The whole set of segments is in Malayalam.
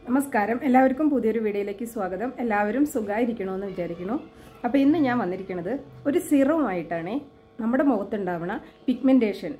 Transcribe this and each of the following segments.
നമസ്കാരം എല്ലാവർക്കും പുതിയൊരു വീഡിയോയിലേക്ക് സ്വാഗതം എല്ലാവരും സുഖമായിരിക്കണമെന്ന് വിചാരിക്കുന്നു അപ്പോൾ ഇന്ന് ഞാൻ വന്നിരിക്കുന്നത് ഒരു സിറവുമായിട്ടാണ് നമ്മുടെ മുഖത്തുണ്ടാവുന്ന പിഗ്മെൻറ്റേഷൻ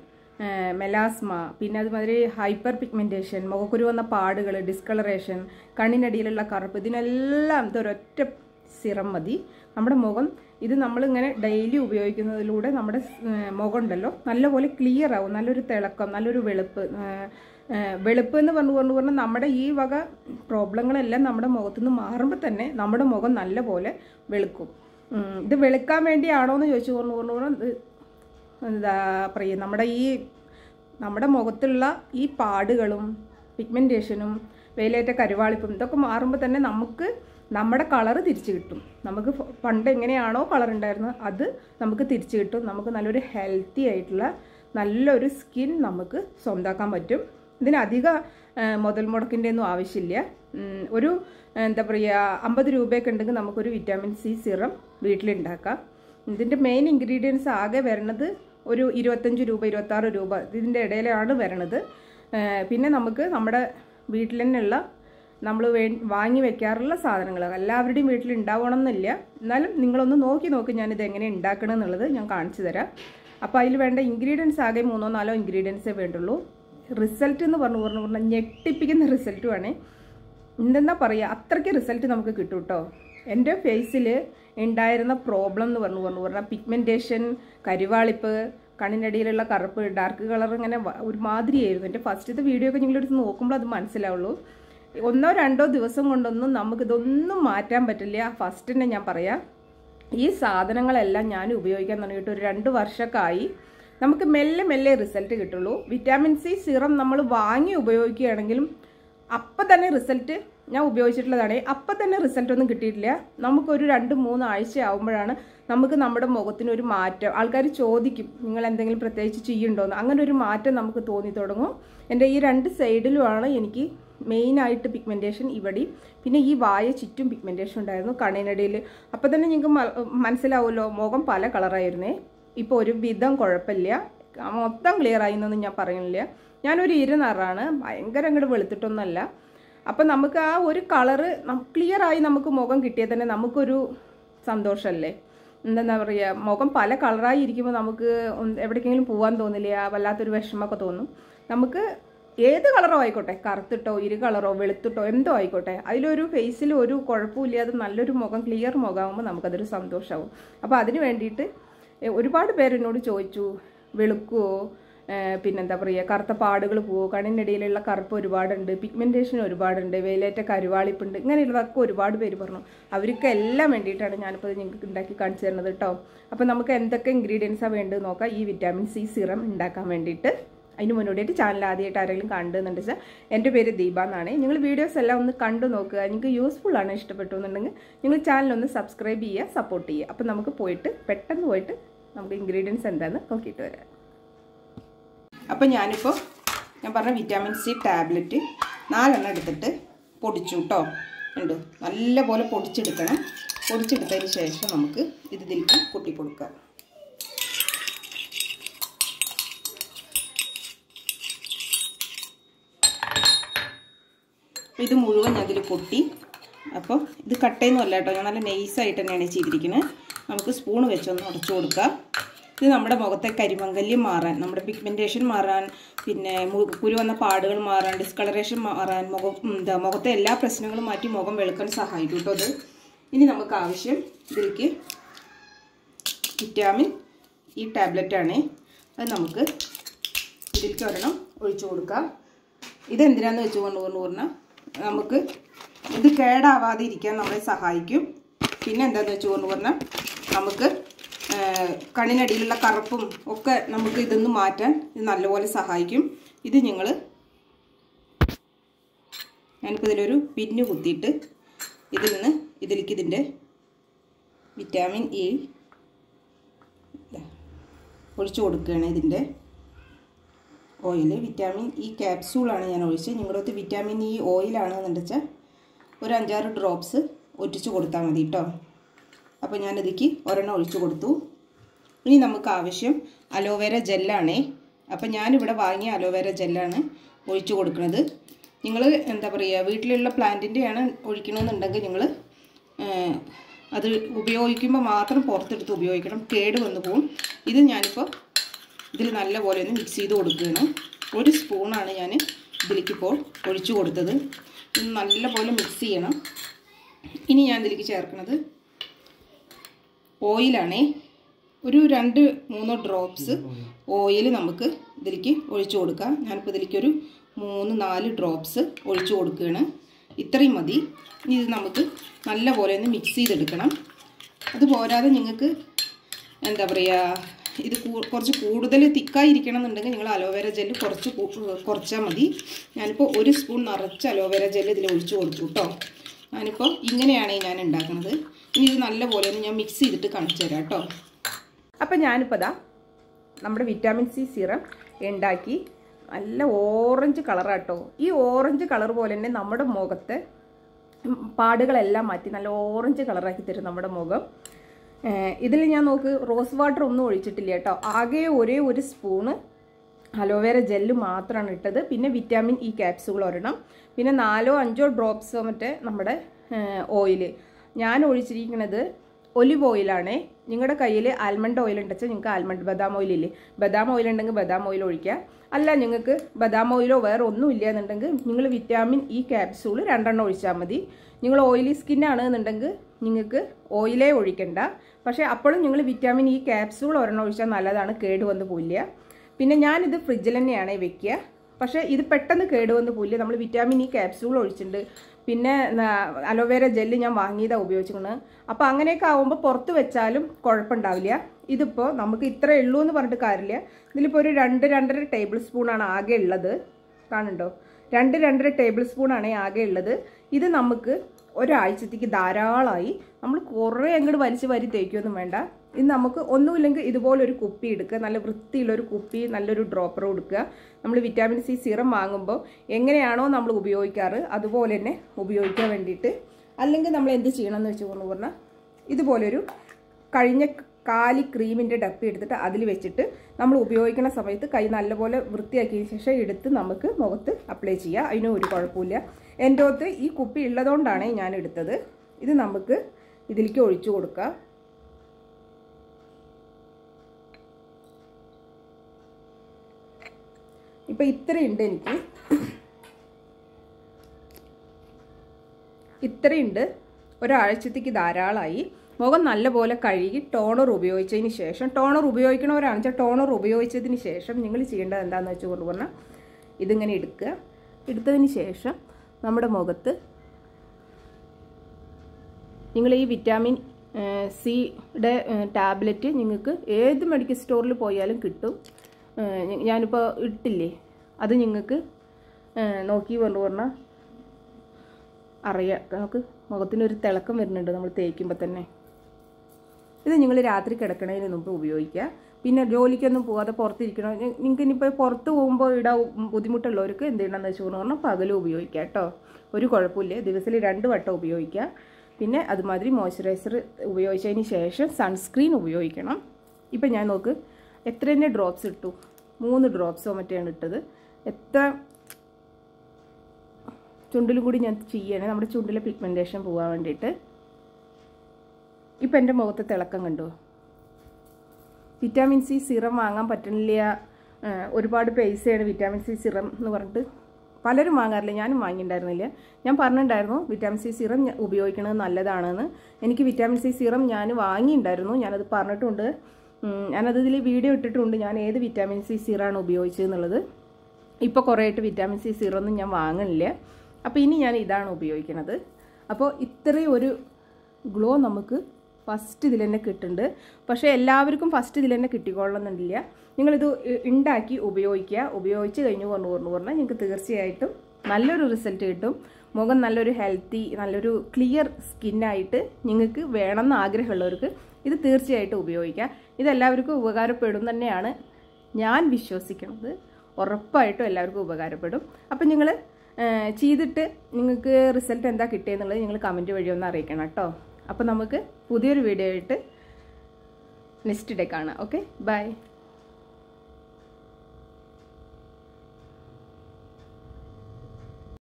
മെലാസ്മ പിന്നെ അതുമാതിരി ഹൈപ്പർ പിഗ്മെൻറ്റേഷൻ മുഖക്കുരു വന്ന പാടുകൾ ഡിസ്കളറേഷൻ കണ്ണിനടിയിലുള്ള കറുപ്പ് ഇതിനെല്ലാം ഇതൊരൊറ്റ സിറം മതി നമ്മുടെ മുഖം ഇത് നമ്മളിങ്ങനെ ഡെയിലി ഉപയോഗിക്കുന്നതിലൂടെ നമ്മുടെ ഏഹ്, മുഖം ഉണ്ടല്ലോ നല്ലപോലെ ക്ലിയർ ആവും നല്ലൊരു തിളക്കം നല്ലൊരു വെളുപ്പ് ഏഹ്, ഏഹ്, വെളുപ്പ് എന്ന് പറഞ്ഞു പറഞ്ഞു പറഞ്ഞാൽ നമ്മുടെ ഈ വക പ്രോബ്ലങ്ങളെല്ലാം നമ്മുടെ മുഖത്തു നിന്ന് മാറുമ്പോൾ തന്നെ നമ്മുടെ മുഖം നല്ലപോലെ വെളുക്കും ഉം, ഇത് വെളുക്കാൻ വേണ്ടിയാണോ എന്ന് ചോദിച്ചു പറഞ്ഞു പറഞ്ഞു പറഞ്ഞു ഇത് എന്താ പറയുക നമ്മുടെ ഈ നമ്മുടെ മുഖത്തുള്ള ഈ പാടുകളും പിഗ്മെൻറ്റേഷനും വെയിലേറ്റ കരുവാളിപ്പും ഇതൊക്കെ മാറുമ്പോൾ തന്നെ നമുക്ക് നമ്മുടെ കളറ് തിരിച്ചു കിട്ടും നമുക്ക് ഫ- പണ്ട് എങ്ങനെയാണോ കളർ ഉണ്ടായിരുന്നത് അത് നമുക്ക് തിരിച്ചു കിട്ടും നമുക്ക് നല്ലൊരു ഹെൽത്തി ആയിട്ടുള്ള നല്ലൊരു സ്കിൻ നമുക്ക് സ്വന്താക്കാൻ പറ്റും ഇതിന് അധിക ആ, മുതൽ മുടക്കിൻ്റെ ഒന്നും ആവശ്യമില്ല ഉം, ഒരു എന്താ പറയുക അമ്പത് രൂപയൊക്കെ ഉണ്ടെങ്കിൽ നമുക്കൊരു വിറ്റാമിൻ സി സിറം വീട്ടിലുണ്ടാക്കാം ഇതിൻ്റെ മെയിൻ ഇൻഗ്രീഡിയൻസ് ആകെ വരണത് ഒരു ഇരുപത്തഞ്ച് രൂപ ഇരുപത്താറ് രൂപ ഇതിൻ്റെ ഇടയിലാണ് വരണത് ഏഹ് പിന്നെ നമുക്ക് നമ്മുടെ വീട്ടിൽ തന്നെയുള്ള നമ്മൾ വേ വാങ്ങി വെക്കാറുള്ള സാധനങ്ങൾ എല്ലാവരുടെയും വീട്ടിൽ ഉണ്ടാവണം എന്നില്ല എന്നാലും നിങ്ങളൊന്ന് നോക്കി നോക്കി ഞാനിത് എങ്ങനെ ഉണ്ടാക്കണം എന്നുള്ളത് ഞാൻ കാണിച്ചു തരാം അപ്പോൾ അതിൽ വേണ്ട ഇൻഗ്രീഡിയൻസ് ആകെ മൂന്നോ നാലോ ഇൻഗ്രീഡിയൻസേ വേണ്ടുള്ളൂ റിസൾട്ട് എന്ന് പറഞ്ഞു പറഞ്ഞു പറഞ്ഞാൽ ഞെട്ടിപ്പിക്കുന്ന റിസൾട്ടുമാണ് എന്തെന്നാ പറയുക അത്രയ്ക്ക് റിസൾട്ട് നമുക്ക് കിട്ടും കേട്ടോ എൻ്റെ ഫേസിൽ ഉണ്ടായിരുന്ന പ്രോബ്ലം എന്ന് പറഞ്ഞു പറഞ്ഞു പറഞ്ഞാൽ പിഗ്മെൻറ്റേഷൻ കരിവാളിപ്പ് കണ്ണിനടിയിലുള്ള കറുപ്പ് ഡാർക്ക് കളർ ഇങ്ങനെ വ- ഒരുമാതിരിയായിരുന്നു എൻ്റെ ഫസ്റ്റത്തെ വീഡിയോ ഒക്കെ നിങ്ങളെടുത്ത് നോക്കുമ്പോൾ അത് മനസ്സിലാവുള്ളൂ ഒന്നോ രണ്ടോ ദിവസം കൊണ്ടൊന്നും നമുക്കിതൊന്നും മാറ്റാൻ പറ്റില്ല ഫസ്റ്റ് തന്നെ ഞാൻ പറയാം ഈ സാധനങ്ങളെല്ലാം ഞാൻ ഉപയോഗിക്കാൻ തുടങ്ങിയിട്ട് ഒരു രണ്ട് വർഷമൊക്കെയായി നമുക്ക് മെല്ലെ മെല്ലെ റിസൾട്ട് കിട്ടുള്ളൂ വിറ്റാമിൻ സി സിറം നമ്മൾ വാങ്ങി ഉപയോഗിക്കുകയാണെങ്കിലും അപ്പം തന്നെ റിസൾട്ട് ഞാൻ ഉപയോഗിച്ചിട്ടുള്ളതാണ് അപ്പം തന്നെ റിസൾട്ട് ഒന്നും കിട്ടിയിട്ടില്ല നമുക്കൊരു രണ്ട് മൂന്ന് ആഴ്ച ആകുമ്പോഴാണ് നമുക്ക് നമ്മുടെ മുഖത്തിന് ഒരു മാറ്റം ആൾക്കാർ ചോദിക്കും നിങ്ങൾ എന്തെങ്കിലും പ്രത്യേകിച്ച് ചെയ്യുന്നുണ്ടോയെന്ന് അങ്ങനെ ഒരു മാറ്റം നമുക്ക് തോന്നി തുടങ്ങും എൻ്റെ ഈ രണ്ട് സൈഡിലുമാണ് എനിക്ക് മെയിനായിട്ട് പിഗ്മെൻറ്റേഷൻ ഇവിടെയും പിന്നെ ഈ വായ ചുറ്റും പിഗ്മെൻറ്റേഷൻ ഉണ്ടായിരുന്നു കണ്ണിനടിയിൽ അപ്പോൾ തന്നെ നിങ്ങൾക്ക് മ- മനസ്സിലാവുമല്ലോ മുഖം പല കളറായിരുന്നേ ഇപ്പോൾ ഒരു വിധം കുഴപ്പമില്ല മൊത്തം ക്ലിയർ ആയി എന്നൊന്നും ഞാൻ പറയുന്നില്ല ഞാനൊരു ഇരുനിറാണ് ഭയങ്കര അങ്ങോട്ട് വെളുത്തിട്ടൊന്നുമല്ല അപ്പം നമുക്ക് ആ ഒരു കളറ് ക്ലിയർ ആയി നമുക്ക് മുഖം കിട്ടിയാൽ തന്നെ നമുക്കൊരു സന്തോഷമല്ലേ എന്താ പറയുക മുഖം പല കളറായി ഇരിക്കുമ്പോൾ നമുക്ക് ഒന്ന് എവിടേക്കെങ്കിലും പോകാൻ തോന്നില്ല വല്ലാത്തൊരു വിഷമമൊക്കെ തോന്നും നമുക്ക് ഏത് കളറോ ആയിക്കോട്ടെ കറുത്തിട്ടോ ഇരു കളറോ വെളുത്തിട്ടോ എന്തോ ആയിക്കോട്ടെ അതിലൊരു ഫേസിൽ ഒരു കുഴപ്പമില്ലാതെ നല്ലൊരു മുഖം ക്ലിയർ മുഖമാകുമ്പോൾ നമുക്കതൊരു സന്തോഷമാവും അപ്പോൾ അതിന് വേണ്ടിയിട്ട് എ, ഒരുപാട് പേര് എന്നോട് ചോദിച്ചു വെളുക്കുവോ ഏ, പിന്നെന്താ പറയുക കറുത്ത പാടുകൾ പോവോ കണ്ണിനിടയിലുള്ള കറുപ്പ് ഒരുപാടുണ്ട് പിഗ്മെൻറ്റേഷൻ ഒരുപാടുണ്ട് വെയിലേറ്റ കരുവാളിപ്പുണ്ട് ഇങ്ങനെയുള്ളതൊക്കെ ഒരുപാട് പേര് പറഞ്ഞു അവർക്ക് എല്ലാം വേണ്ടിയിട്ടാണ് ഞാനിപ്പോൾ ഇത് നിങ്ങൾക്ക് ഉണ്ടാക്കി കാണിച്ചു തരുന്നത് കേട്ടോ അപ്പോൾ നമുക്ക് എന്തൊക്കെ ഇൻഗ്രീഡിയൻസാണ് വേണ്ടത് നോക്കാം ഈ വിറ്റാമിൻ സി സിറം ഉണ്ടാക്കാൻ വേണ്ടിയിട്ട് അതിന് മുന്നോടിയായിട്ട് ചാനൽ ആദ്യമായിട്ട് ആരെങ്കിലും കണ്ടെന്നുണ്ട് വെച്ചാൽ എൻ്റെ പേര് ദീപ എന്നാണ് നിങ്ങൾ വീഡിയോസ് എല്ലാം ഒന്ന് കണ്ടു നോക്കുക നിങ്ങൾക്ക് യൂസ്ഫുൾ ആണ് ഇഷ്ടപ്പെട്ടു എന്നുണ്ടെങ്കിൽ നിങ്ങൾ ചാനലൊന്ന് സബ്സ്ക്രൈബ് ചെയ്യുക സപ്പോർട്ട് ചെയ്യുക അപ്പം നമുക്ക് പോയിട്ട് പെട്ടെന്ന് പോയിട്ട് നമുക്ക് ഇൻഗ്രീഡിയൻസ് എന്താണെന്ന് നോക്കിയിട്ട് വരാം അപ്പം ഞാനിപ്പോൾ ഞാൻ പറഞ്ഞ വിറ്റാമിൻ സി ടാബ്ലറ്റ് നാലെണ്ണം എടുത്തിട്ട് പൊടിച്ചു കേട്ടോ ഉണ്ട് നല്ലപോലെ പൊടിച്ചെടുക്കണം പൊടിച്ചെടുത്തതിന് ശേഷം നമുക്ക് ഇത് ഇതിലേക്ക് കൊട്ടി കൊടുക്കാം അപ്പോൾ ഇത് മുഴുവൻ ഞാൻ ഇതിൽ പൊട്ടി അപ്പോൾ ഇത് കട്ടയൊന്നും അല്ല കേട്ടോ ഞാൻ നല്ല നൈസായിട്ട് തന്നെയാണ് ചെയ്തിരിക്കുന്നത് നമുക്ക് സ്പൂൺ വെച്ചൊന്ന് ഉടച്ചു കൊടുക്കാം ഇത് നമ്മുടെ മുഖത്തെ കരിമങ്കല്യം മാറാൻ നമ്മുടെ പിഗ്മെൻറ്റേഷൻ മാറാൻ പിന്നെ മു- കുരു വന്ന പാടുകൾ മാറാൻ ഡിസ്കളറേഷൻ മാറാൻ മുഖം എന്താ മുഖത്തെ എല്ലാ പ്രശ്നങ്ങളും മാറ്റി മുഖം വെളുക്കാൻ സഹായിക്കും കേട്ടോ അത് ഇനി നമുക്ക് ആവശ്യം ഇതിലേക്ക് വിറ്റാമിൻ ഈ ടാബ്ലറ്റാണ് അത് നമുക്ക് ഇതിലേക്ക് ഒരെണ്ണം ഒഴിച്ചു കൊടുക്കാം ഇതെന്തിനാന്ന് വെച്ച് കൊണ്ട് കൊണ്ട് പറഞ്ഞാൽ നമുക്ക് ഇത് കേടാവാതെ ഇരിക്കാൻ നമ്മളെ സഹായിക്കും പിന്നെ എന്താണെന്ന് വെച്ച് കൊണ്ട് പറഞ്ഞാൽ നമുക്ക് ആ, കണ്ണിനടിയിലുള്ള കറുപ്പും ഒക്കെ നമുക്ക് ഇതൊന്ന് മാറ്റാൻ ഇത് നല്ലപോലെ സഹായിക്കും ഇത് നിങ്ങൾ ഞാനിപ്പോൾ ഇതിലൊരു പിന്ന് കുത്തിയിട്ട് ഇതിൽ നിന്ന് ഇതിലേക്ക് ഇതിൻ്റെ വിറ്റാമിൻ ഇ ഒഴിച്ചു കൊടുക്കുകയാണ് ഇതിൻ്റെ ഓയിൽ വിറ്റാമിൻ ഇ ക്യാപ്സൂളാണ് ഞാൻ ഒഴിച്ചത് നിങ്ങളുടെ അടുത്ത് വിറ്റാമിൻ ഇ ഓയിലാണെന്ന് വെച്ചാൽ ഒരു അഞ്ചാറ് ഡ്രോപ്സ് ഒറ്റിച്ച് കൊടുത്താൽ മതി കേട്ടോ അപ്പോൾ ഞാനിതിക്ക് ഒരെണ്ണം ഒഴിച്ചു കൊടുത്തു ഇനി നമുക്ക് ആവശ്യം അലോവേര ജെല്ലാണേ അപ്പം ഞാനിവിടെ വാങ്ങിയ അലോവേര ജെല്ലാണ് ഒഴിച്ചു കൊടുക്കുന്നത് നിങ്ങൾ എന്താ പറയുക വീട്ടിലുള്ള പ്ലാന്റിൻ്റെയാണ് ഒഴിക്കണമെന്നുണ്ടെങ്കിൽ നിങ്ങൾ അത് ഉപയോഗിക്കുമ്പോൾ മാത്രം പുറത്തെടുത്ത് ഉപയോഗിക്കണം കേട് വന്നു പോകും ഇത് ഞാനിപ്പോൾ ഇതിൽ നല്ലപോലെ ഒന്ന് മിക്സ് ചെയ്ത് കൊടുക്കുകയാണ് ഒരു സ്പൂണാണ് ഞാൻ ഇതിലേക്കിപ്പോൾ ഒഴിച്ചു കൊടുത്തത് ഇത് നല്ലപോലെ മിക്സ് ചെയ്യണം ഇനി ഞാൻ ഇതിലേക്ക് ചേർക്കുന്നത് ഓയിലാണേ ഒരു രണ്ട് മൂന്നോ ഡ്രോപ്സ് ഓയിൽ നമുക്ക് ഇതിലേക്ക് ഒഴിച്ചു കൊടുക്കാം ഞാനിപ്പോൾ ഇതിലേക്ക് ഒരു മൂന്ന് നാല് ഡ്രോപ്സ് ഒഴിച്ചു കൊടുക്കുകയാണ് ഇത്രയും മതി ഇനി ഇത് നമുക്ക് നല്ലപോലെ ഒന്ന് മിക്സ് ചെയ്തെടുക്കണം അത് പോരാതെ നിങ്ങൾക്ക് എന്താ പറയുക ഇത് കുറച്ച് കൂടുതൽ തിക്കായിരിക്കണം എന്നുണ്ടെങ്കിൽ നിങ്ങൾ അലോവേര ജെല്ല് കുറച്ച് കുറച്ചാൽ മതി ഞാനിപ്പോൾ ഒരു സ്പൂൺ നിറച്ച് അലോവേര ജെല്ല് ഇതിൽ ഒഴിച്ചു കൊടുത്തു കേട്ടോ ഞാനിപ്പോൾ ഇങ്ങനെയാണ് ഞാൻ ഉണ്ടാക്കുന്നത് ഇനി ഇത് നല്ലപോലെ ഒന്ന് ഞാൻ മിക്സ് ചെയ്തിട്ട് കാണിച്ചു തരാം കേട്ടോ അപ്പം ഞാനിപ്പോൾ ദാ നമ്മുടെ വിറ്റാമിൻ സി സിറം ഉണ്ടാക്കി നല്ല ഓറഞ്ച് കളറാട്ടോ ഈ ഓറഞ്ച് കളർ പോലെ തന്നെ നമ്മുടെ മുഖത്തെ പാടുകളെല്ലാം മാറ്റി നല്ല ഓറഞ്ച് കളറാക്കി തരും നമ്മുടെ മുഖം ഇതിൽ ഞാൻ നോക്ക് റോസ് വാട്ടർ ഒന്നും ഒഴിച്ചിട്ടില്ല കേട്ടോ ആകെ ഒരേ ഒരു സ്പൂണ് അലോവേര ജെല്ല് മാത്രമാണ് ഇട്ടത് പിന്നെ വിറ്റാമിൻ ഇ ക്യാപ്സുകൾ ഒരെണ്ണം പിന്നെ നാലോ അഞ്ചോ ഡ്രോപ്സോ മറ്റേ നമ്മുടെ ഓയിൽ ഞാൻ ഒഴിച്ചിരിക്കുന്നത് ഒലിവ് ഓയിലാണേ നിങ്ങളുടെ കയ്യിൽ ആൽമണ്ട് ഓയിൽ ഉണ്ടെച്ചാൽ നിങ്ങൾക്ക് ആൽമണ്ട് ബദാം ഓയിൽ ഇല്ലേ ബദാം ഓയിൽ ഉണ്ടെങ്കിൽ ബദാം ഓയിൽ ഒഴിക്കുക അല്ല നിങ്ങൾക്ക് ബദാം ഓയിലോ വേറെ ഒന്നും ഇല്ല എന്നുണ്ടെങ്കിൽ നിങ്ങൾ വിറ്റാമിൻ ഇ ക്യാപ്സൂൾ രണ്ടെണ്ണം ഒഴിച്ചാൽ മതി നിങ്ങൾ ഓയിലി സ്കിന്നാണ് എന്നുണ്ടെങ്കിൽ നിങ്ങൾക്ക് ഓയിലേ ഒഴിക്കണ്ട പക്ഷേ അപ്പോഴും നിങ്ങൾ വിറ്റാമിൻ ഇ ക്യാപ്സൂൾ ഒരെണ്ണം ഒഴിച്ചാൽ നല്ലതാണ് കേട് വന്ന് പോയില്ല പിന്നെ ഞാനിത് ഫ്രിഡ്ജിൽ തന്നെയാണ് വെക്കുക പക്ഷേ ഇത് പെട്ടെന്ന് കേടുവന്ന് പോയില്ല നമ്മൾ വിറ്റാമിൻ ഇ ക്യാപ്സൂൾ ഒഴിച്ചിട്ടുണ്ട് പിന്നെ അലോവേര ജെല്ല് ഞാൻ വാങ്ങിയതാണ് ഉപയോഗിച്ചിരിക്കുന്നത് അപ്പോൾ അങ്ങനെയൊക്കെ ആകുമ്പോൾ പുറത്ത് വെച്ചാലും കുഴപ്പമുണ്ടാവില്ല ഇതിപ്പോൾ നമുക്ക് ഇത്രേ ഉള്ളൂ എന്ന് പറഞ്ഞിട്ട് കാര്യമില്ല ഇതിലിപ്പോൾ ഒരു രണ്ട് രണ്ടര ടേബിൾ സ്പൂണാണ് ആകെ ഉള്ളത് കാണുന്നുണ്ടോ രണ്ട് രണ്ടര ടേബിൾ സ്പൂണാണ് ആകെ ഉള്ളത് ഇത് നമുക്ക് ഒരാഴ്ചത്തേക്ക് ധാരാളമായി നമ്മൾ കുറേ അങ്ങോട്ട് വലിച്ച് വരി തേക്കൊന്നും വേണ്ട ഇത് നമുക്ക് ഒന്നുമില്ലെങ്കിൽ ഇതുപോലൊരു കുപ്പി എടുക്കുക നല്ല വൃത്തിയുള്ളൊരു കുപ്പി നല്ലൊരു ഡ്രോപ്പർ കൊടുക്കുക നമ്മൾ വിറ്റാമിൻ സി സിറം വാങ്ങുമ്പോൾ എങ്ങനെയാണോ നമ്മൾ ഉപയോഗിക്കാറ് അതുപോലെ തന്നെ ഉപയോഗിക്കാൻ വേണ്ടിയിട്ട് അല്ലെങ്കിൽ നമ്മൾ എന്ത് ചെയ്യണമെന്ന് വെച്ച് കൊണ്ട് പറഞ്ഞാൽ ഇതുപോലൊരു കഴിഞ്ഞ കാലി ക്രീമിൻ്റെ ഡപ്പി എടുത്തിട്ട് അതിൽ വെച്ചിട്ട് നമ്മൾ ഉപയോഗിക്കുന്ന സമയത്ത് കൈ നല്ലപോലെ വൃത്തിയാക്കിയതിന് ശേഷം എടുത്ത് നമുക്ക് മുഖത്ത് അപ്ലൈ ചെയ്യുക അതിനും ഒരു കുഴപ്പമില്ല എൻ്റെ ഒത്ത് ഈ കുപ്പി ഉള്ളതുകൊണ്ടാണ് ഞാൻ എടുത്തത് ഇത് നമുക്ക് ഇതിലേക്ക് ഒഴിച്ചു കൊടുക്കുക ഇപ്പം ഇത്രയുണ്ട് എനിക്ക് ഇത്രയുണ്ട് ഒരാഴ്ചത്തേക്ക് ധാരാളമായി മുഖം നല്ലപോലെ കഴുകി ടോണർ ഉപയോഗിച്ചതിന് ശേഷം ടോണർ ഉപയോഗിക്കണവരാണെന്ന് വെച്ചാൽ ടോണർ ഉപയോഗിച്ചതിന് ശേഷം നിങ്ങൾ ചെയ്യേണ്ടത് എന്താണെന്ന് വെച്ച് കൊണ്ട് പറഞ്ഞാൽ ഇതിങ്ങനെ എടുക്കുക എടുത്തതിന് ശേഷം നമ്മുടെ മുഖത്ത് നിങ്ങൾ ഈ വിറ്റാമിൻ സിയുടെ ടാബ്ലറ്റ് നിങ്ങൾക്ക് ഏത് മെഡിക്കൽ സ്റ്റോറിൽ പോയാലും കിട്ടും ഞാനിപ്പോൾ ഇട്ടില്ലേ അത് നിങ്ങൾക്ക് നോക്കി പറഞ്ഞു പറഞ്ഞാൽ അറിയാം നമുക്ക് മുഖത്തിനൊരു തിളക്കം വരുന്നുണ്ട് നമ്മൾ തേക്കുമ്പോൾ തന്നെ ഇത് നിങ്ങൾ രാത്രി കിടക്കണതിന് മുമ്പ് ഉപയോഗിക്കുക പിന്നെ ജോലിക്കൊന്നും പോകാതെ പുറത്തിരിക്കണം നിങ്ങൾക്ക് ഇനിയിപ്പോൾ പുറത്ത് പോകുമ്പോൾ ഇടാൻ ബുദ്ധിമുട്ടുള്ളവർക്ക് എന്ത് ചെയ്യണമെന്ന് വെച്ച് പറഞ്ഞാൽ പകലും ഉപയോഗിക്കുക കേട്ടോ ഒരു കുഴപ്പമില്ല ദിവസത്തിൽ രണ്ട് വട്ടം ഉപയോഗിക്കുക പിന്നെ അതുമാതിരി മോയ്സ്ചറൈസർ ഉപയോഗിച്ചതിന് ശേഷം സൺസ്ക്രീൻ ഉപയോഗിക്കണം ഇപ്പം ഞാൻ നോക്ക് എത്ര തന്നെ ഡ്രോപ്സ് ഇട്ടു മൂന്ന് ഡ്രോപ്സോ മറ്റെയാണ് ഇട്ടത് എത്ര ചുണ്ടിലും കൂടി ഞാൻ ചെയ്യണേ നമ്മുടെ ചുണ്ടിലെ പിഗ്മെൻറ്റേഷൻ പോകാൻ വേണ്ടിയിട്ട് ഇപ്പം എൻ്റെ മുഖത്ത് തിളക്കം കണ്ടു വിറ്റാമിൻ സി സിറം വാങ്ങാൻ പറ്റുന്നില്ല ഒരുപാട് പൈസയാണ് വിറ്റാമിൻ സി സിറം എന്ന് പറഞ്ഞിട്ട് പലരും വാങ്ങാറില്ല ഞാനും വാങ്ങിയിട്ടുണ്ടായിരുന്നില്ല ഞാൻ പറഞ്ഞിട്ടുണ്ടായിരുന്നു വിറ്റാമിൻ സി സിറം ഉപയോഗിക്കുന്നത് നല്ലതാണെന്ന് എനിക്ക് വിറ്റാമിൻ സി സിറം ഞാൻ വാങ്ങിയിട്ടുണ്ടായിരുന്നു ഞാനത് പറഞ്ഞിട്ടുണ്ട് ഞാനത് ഇതിൽ വീഡിയോ ഇട്ടിട്ടുണ്ട് ഞാൻ ഏത് വിറ്റാമിൻ സി സിറാണ് ഉപയോഗിച്ചതെന്നുള്ളത് ഇപ്പോൾ കുറേ ആയിട്ട് വിറ്റാമിൻ സി സിറൊന്നും ഞാൻ വാങ്ങണില്ല അപ്പോൾ ഇനി ഞാൻ ഇതാണ് ഉപയോഗിക്കുന്നത് അപ്പോൾ ഇത്രയും ഒരു ഗ്ലോ നമുക്ക് ഫസ്റ്റ് ഇതിൽ തന്നെ കിട്ടുന്നുണ്ട് പക്ഷേ എല്ലാവർക്കും ഫസ്റ്റ് ഇതിൽ തന്നെ കിട്ടിക്കൊള്ളണമെന്നില്ല നിങ്ങളിത് ഉണ്ടാക്കി ഉപയോഗിക്കുക ഉപയോഗിച്ച് കഴിഞ്ഞ് പറഞ്ഞു പറഞ്ഞു പറഞ്ഞാൽ നിങ്ങൾക്ക് തീർച്ചയായിട്ടും നല്ലൊരു റിസൾട്ട് കിട്ടും മുഖം നല്ലൊരു ഹെൽത്തി നല്ലൊരു ക്ലിയർ സ്കിന്നായിട്ട് നിങ്ങൾക്ക് വേണമെന്ന് ആഗ്രഹമുള്ളവർക്ക് ഇത് തീർച്ചയായിട്ടും ഉപയോഗിക്കുക ഇതെല്ലാവർക്കും ഉപകാരപ്പെടും തന്നെയാണ് ഞാൻ വിശ്വസിക്കുന്നത് ഉറപ്പായിട്ടും എല്ലാവർക്കും ഉപകാരപ്പെടും അപ്പം നിങ്ങൾ ചെയ്തിട്ട് നിങ്ങൾക്ക് റിസൾട്ട് എന്താ കിട്ടിയെന്നുള്ളത് നിങ്ങൾ കമൻറ്റ് വഴി ഒന്ന് അറിയിക്കണം കേട്ടോ അപ്പോൾ നമുക്ക് പുതിയൊരു വീഡിയോ ആയിട്ട് നെക്സ്റ്റ് ഡേ കാണാം ഓക്കെ ബൈ